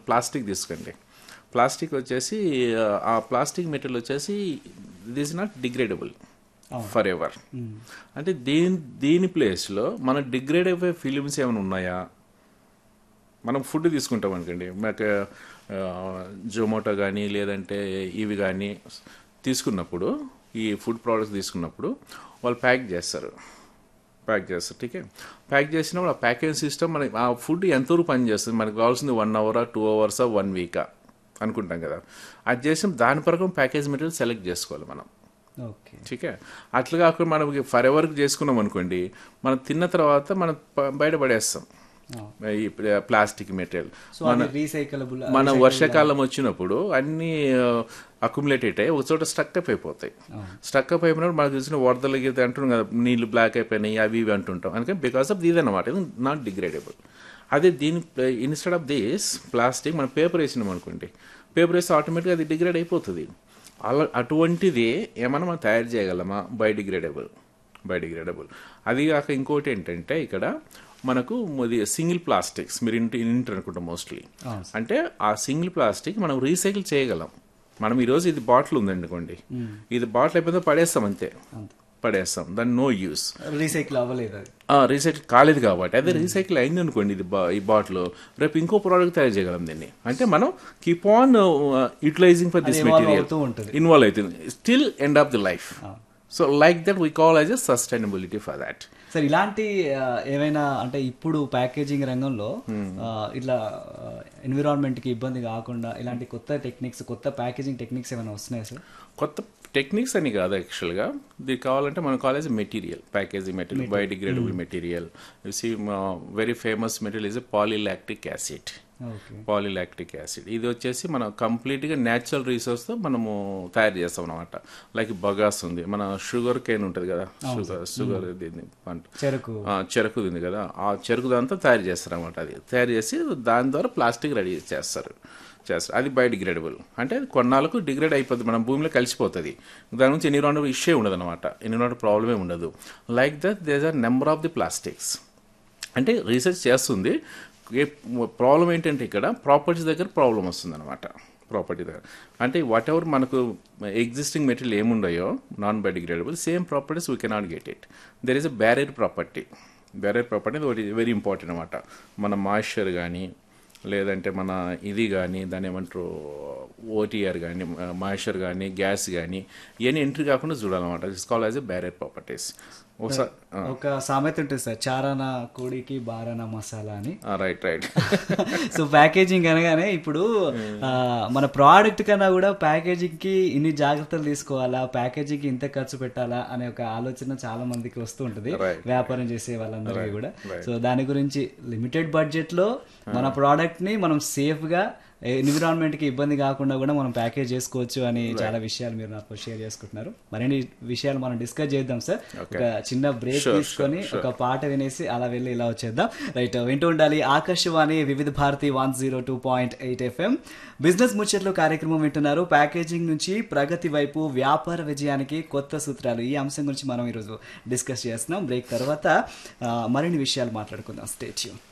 Plastic తీసుకోండి plastic వచ్చేసి ఆ ప్లాస్టిక్ మెటీరియల్ వచ్చేసి this not degradable forever అంటే దీని దీని ప్లేస్లో మన డిగ్రేడ్ అయిపోయే ఫిలిమ్స్ ఏమైనా ఉన్నాయా మనం ఫుడ్ తీసుకుంటాం అనుకోండి మాకు జొమాటో కానీ లేదంటే ఇవి కానీ తీసుకున్నప్పుడు ఈ ఫుడ్ ప్రోడక్ట్స్ తీసుకున్నప్పుడు వాళ్ళు ప్యాక్ చేస్తారు ప్యాక్ చేస్తారు టీకే ప్యాక్ చేసినప్పుడు ఆ ప్యాకేజ్ సిస్టమ్ మనకి ఆ ఫుడ్ ఎంతవరకు పని చేస్తుంది మనకు కావాల్సింది వన్ అవరా టూ అవర్సా వన్ వీకా అనుకుంటాం కదా అది చేసిన దాని ప్రకారం ప్యాకేజ్ మెటీరియల్ సెలెక్ట్ చేసుకోవాలి మనం ఓకే ఠీకే అట్లా కాకుండా మనం ఫర్ ఎవర్కి చేసుకున్నాం అనుకోండి మనం తిన్న తర్వాత మనం ప- బయట పడేస్తాం ఈ ప్లా- ప్లాస్టిక్ మెటీరియల్ సో అది రీసైకలబుల్ మన వర్షాకాలం వచ్చినప్పుడు అన్ని అక్యుములేటెడ్ అయ్యి ఒక చోట స్టక్ అప్ అయిపోతాయి స్టక్ అప్ అయిపోయినప్పుడు మనకు చూసిన వరదలు గిరద అంటున్నాం కదా నీళ్లు బ్లాక్ అయిపోయినాయి అవి ఇవి అంటుంటాం అందుకని బికాస్ ఆఫ్ దీది అనమాట ఇది నాట్ డిగ్రేడబుల్ అదే దీని ఇన్స్టెడ్ ఆఫ్ దిస్ ప్లాస్టిక్ మనం పేపర్ వేసినాం అనుకోండి పేపర్ వేస్తే ఆటోమేటిక్గా అది డిగ్రేడ్ అయిపోతుంది అలా అటువంటిది ఏమన్నా మనం తయారు చేయగలమా బయోడిగ్రేడబుల్ బయోడిగ్రేడబుల్ అది కాక ఇంకోటి ఏంటంటే ఇక్కడ మనకు ఇది సింగిల్ ప్లాస్టిక్స్ మీరు ఇంటి ఇంటర్ అనుకుంటాం మోస్ట్లీ అంటే ఆ సింగిల్ ప్లాస్టిక్ మనం రీసైకిల్ చేయగలం మనం ఈరోజు ఇది బాటిల్ ఉందనుకోండి ఇది బాటిల్ అయిపోతే పడేస్తాం అంతే పడేస్తాం దాని నో యూస్ రీసైకిల్ అవ్వలేదు అది రీసైకిల్ కాలేదు కాబట్టి అదే రీసైకిల్ అయింది అనుకోండి ఇది బా- ఈ బాటిల్ రేపు ఇంకో ప్రోడక్ట్ తయారు చేయగలం దీన్ని అంటే మనం keep on utilizing for this evolve material అవుతూ ఉంటుంది. ఇన్వాల్వ్ అవుతుంది still end of the life so like that we call as a sustainability for that sir ఇలాంటి ఆ, ఏవైనా అంటే ఇప్పుడు ప్యాకేజింగ్ రంగంలో ఆ, ఇట్లా ఎన్విరాన్మెంట్ కి ఇబ్బంది కాకుండా ఇలాంటి కొత్త టెక్నిక్స్ కొత్త ప్యాకేజింగ్ టెక్నిక్స్ ఏమైనా వస్తున్నాయి సార్ కొత్త టెక్నిక్స్ అని కాదు యాక్చువల్గా ఇది కావాలంటే మన college material packaging material biodegradable material see very famous material is polylactic acid okay polylactic acid ఇది వచ్చేసి మనం కంప్లీట్గా న్యాచురల్ రిసోర్స్తో మనము తయారు చేస్తాం అనమాట లైక్ బగాస్ ఉంది మన షుగర్ కేన్ ఉంటుంది కదా షుగర్ షుగర్ దీన్ని పంట చెరుకు ఆ, చెరుకు ఉంది కదా ఆ చెరుకు దాంతో తయారు చేస్తారు అనమాట అది తయారు చేసి దాని ద్వారా ప్లాస్టిక్ రెడీ చేస్తారు చేస్తారు అది బయోడిగ్రేడబుల్ అంటే అది కొన్నాళ్ళకు డిగ్రేడ్ అయిపోతుంది మన భూమిలో కలిసిపోతుంది దాని నుంచి ఎన్విరాన్మెంట్ ఇష్యూ ఉండదు అనమాట ఎన్విరాన్మెంట్ ప్రాబ్లమే ఉండదు like that these are number of the plastics అంటే రీసెర్చ్ చేస్తుంది ఏ ప్రాబ్లం ఏంటంటే ఇక్కడ ప్రాపర్టీస్ దగ్గర ప్రాబ్లం వస్తుంది అనమాట ప్రాపర్టీ దగ్గర అంటే వాట్ ఎవర్ మనకు ఎగ్జిస్టింగ్ మెటీరియల్ ఏముండయో non biodegradable same properties we cannot get it there is a barrier property barrier property ఒకటి వెరీ ఇంపార్టెంట్ అనమాట మన మాయిశ్చర్ కానీ లేదంటే మన ఇది కానీ దాని ఏమంటారు ఓటీఆర్ కానీ మాయిశ్చర్ కానీ గ్యాస్ కానీ ఇవన్నీ ఎంట్రీ కాకుండా చూడాలన్నమాట it's call as a barrier properties ఒకసారి ఒక సామెత ఉంటుంది సార్ చారానా కోడికి బారానా మసాలా అని రైట్ రైట్ సో ప్యాకేజింగ్ అనగానే ఇప్పుడు ఆ, మన ప్రోడక్ట్ కన్నా కూడా ప్యాకేజింగ్ కి ఇన్ని జాగ్రత్తలు తీసుకోవాలా ప్యాకేజింగ్ కి ఇంత ఖర్చు పెట్టాలా అనే ఒక ఆలోచన చాలా మందికి వస్తూ ఉంటుంది Right. వ్యాపారం చేసే వాళ్ళందరికీ కూడా సో దాని గురించి లిమిటెడ్ బడ్జెట్ లో మన ప్రోడక్ట్ ని మనం సేఫ్ గా ఎన్విరాన్మెంట్ కి ఇబ్బంది కాకుండా కూడా మనం ప్యాకేజ్ చేసుకోవచ్చు అని చాలా విషయాలు మీరు నాతో షేర్ చేసుకుంటున్నారు మరిన్ని విషయాలు మనం డిస్కస్ చేద్దాం సార్ ఒక చిన్న బ్రేక్ తీసుకొని ఒక పాట వినేసి అలా వెళ్ళి ఇలా వచ్చేద్దాం రైట్ వింటూ ఉండాలి Aakashvani Vividh Bharati one zero two point eight FM business ముచ్చట్లు కార్యక్రమం వింటున్నారు ప్యాకేజింగ్ నుంచి ప్రగతి వైపు వ్యాపార విజయానికి కొత్త సూత్రాలు ఈ అంశం గురించి మనం ఈరోజు డిస్కస్ చేస్తున్నాం బ్రేక్ తర్వాత ఆ, మరిన్ని విషయాలు మాట్లాడుకుందాం స్టేట్యూ